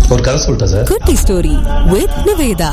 ஒரு கதை சொல்லிட்டா சார் குட்டி ஸ்டோரி வித் நிவேதா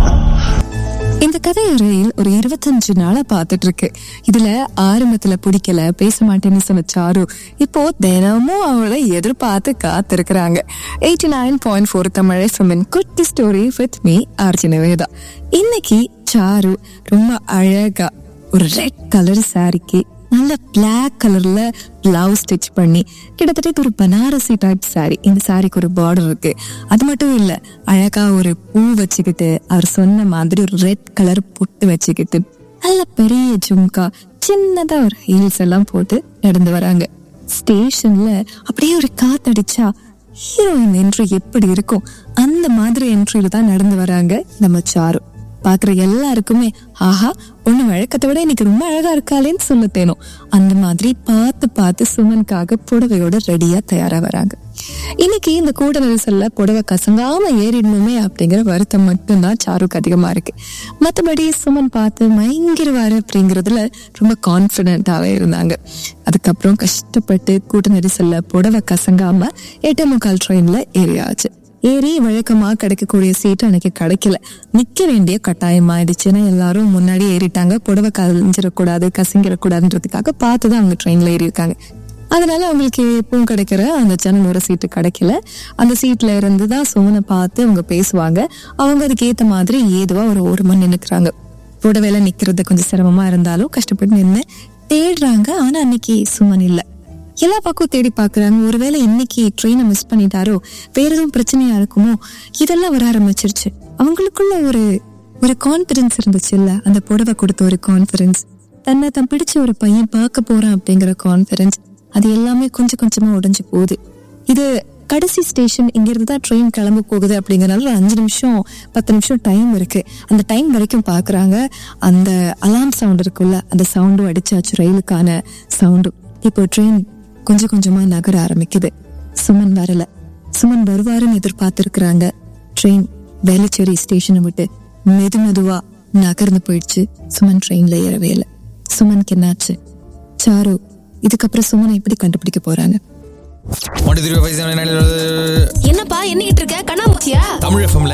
இந்த கதையறையில் ஒரு இருபத்தஞ்சு நாளா பாத்துட்டு இருக்கு இதுல ஆரம்பத்துல பிடிக்கல பேச மாட்டேன்னு சொன்ன சாரு இப்போ தினமும் அவளை எதிர்பார்த்து காத்திருக்கிறாங்க eighty nine point four Tamil எஃப்எம்என் குட்டி story with me RJ Nivedha இன்னைக்கு சாரு ரொம்ப அழகா ஒரு ரெட் கலர் சாரிக்கு நல்ல பிளாக் கலர்ல பிளவுஸ் ஸ்டிச் பண்ணி கிட்டத்தட்ட இது ஒரு பனாரசி டைப் சாரி இந்த சாரிக்கு ஒரு பார்டர் இருக்கு அது மட்டும் இல்ல அழகா ஒரு பூ வச்சுக்கிட்டு அவர் சொன்ன மாதிரி ஒரு ரெட் கலர் பொட்டு வச்சுக்கிட்டு நல்ல பெரிய ஜும்கா சின்னதா ஒரு ஹீல்ஸ் எல்லாம் போட்டு நடந்து வராங்க ஸ்டேஷன்ல அப்படியே ஒரு காத்தடிச்சா ஹீரோயின் என்ட்ரி எப்படி இருக்கும் அந்த மாதிரி என்ட்ரியில தான் நடந்து வராங்க நம்ம சாரு பாக்குற எல்லாருக்குமே ஆஹா பொண்ணு வழக்கத்தை விட இன்னைக்கு ரொம்ப அழகா இருக்காளேன்னு சொல்ல தேனும் அந்த மாதிரி பார்த்து பார்த்து சுமனுக்காக புடவையோட ரெடியா தயாரா வராங்க இன்னைக்கு இந்த கூட நெரிசல்ல புடவை கசங்காம ஏறிடணுமே அப்படிங்கிற வருத்தம் மட்டும்தான் சாருக்கு அதிகமா இருக்கு மத்தபடி சுமன் பார்த்து மயங்கிருவாரு அப்படிங்கறதுல ரொம்ப கான்பிடென்ட்டாவே இருந்தாங்க அதுக்கப்புறம் கஷ்டப்பட்டு கூட்ட நெரிசல்ல புடவை கசங்காம எட்டு முக்கால் ட்ரெயின்ல ஏறியாச்சு ஏறி வழக்கமா கிடைக்கக்கூடிய சீட் அன்னைக்கு கிடைக்கல நிக்க வேண்டிய கட்டாயம் ஆயிடுச்சுன்னா எல்லாரும் முன்னாடி ஏறிட்டாங்க புடவை கலைஞ்சிடக்கூடாது கசிங்கிடக்கூடாதுன்றதுக்காக பார்த்துதான் அவங்க ட்ரெயின்ல ஏறி இருக்காங்க அதனால அவங்களுக்கு எப்பவும் கிடைக்கிற அந்த ஜன்னலோர சீட்டு கிடைக்கல அந்த சீட்ல இருந்து தான் சுமனை பார்த்து அவங்க பேசுவாங்க அவங்க அதுக்கு ஏத்த மாதிரி ஏதுவா ஒரு ஒரு மணி நின்னுக்கிறாங்க புடவையில நிக்கிறது கொஞ்சம் சிரமமா இருந்தாலும் கஷ்டப்பட்டு நின்று தேடுறாங்க ஆனா அன்னைக்கு சுமன் இல்லை எல்லா பக்கம் தேடி பாக்குறாங்க ஒருவேளை இன்னைக்கு ட்ரெயினை மிஸ் பண்ணிட்டாரோ வேற எதுவும் பிரச்சனையா இருக்குமோ இதெல்லாம் வர ஆரம்பிச்சிருச்சு அவங்களுக்குள்ள ஒரு ஒரு கான்பிடன்ஸ் இருந்துச்சு இல்ல அந்த புடவை கொடுத்த ஒரு கான்பிடன்ஸ் தன்னை தான் பிடிச்ச ஒரு பையன் பார்க்க போறான் அப்படிங்கிற கான்பிடன்ஸ் அது எல்லாமே கொஞ்சம் கொஞ்சமா உடைஞ்சு போகுது இது கடைசி ஸ்டேஷன் இங்கிருந்து தான் ட்ரெயின் கிளம்ப போகுது அப்படிங்கறனால ஒரு அஞ்சு நிமிஷம் பத்து நிமிஷம் டைம் இருக்கு அந்த டைம் வரைக்கும் பாக்குறாங்க அந்த அலாம் சவுண்ட் இருக்குல்ல அந்த சவுண்டும் அடிச்சாச்சு ரயிலுக்கான சவுண்டும் இப்போ ட்ரெயின் கொஞ்சம் கொஞ்சமா நகர ஆரம்பிக்குது சுமன் வரல சுமன் வருவாருன்னு எதிர்பார்த்திருக்கிறாங்க ட்ரெயின் வேலுச்சேரி ஸ்டேஷனை விட்டு மெது மெதுவா நகர்ந்து போயிடுச்சு சுமன் ட்ரெயின்ல ஏறவே இல்லை சுமனுக்கு என்னாச்சு சாரு இதுக்கப்புறம் சுமனை எப்படி கண்டுபிடிக்க போறாங்க one two three five seven nine என்னப்பா என்னிட்டு இருக்க கண்ணாமூச்சியா தமிழ் எஃப்எம்ல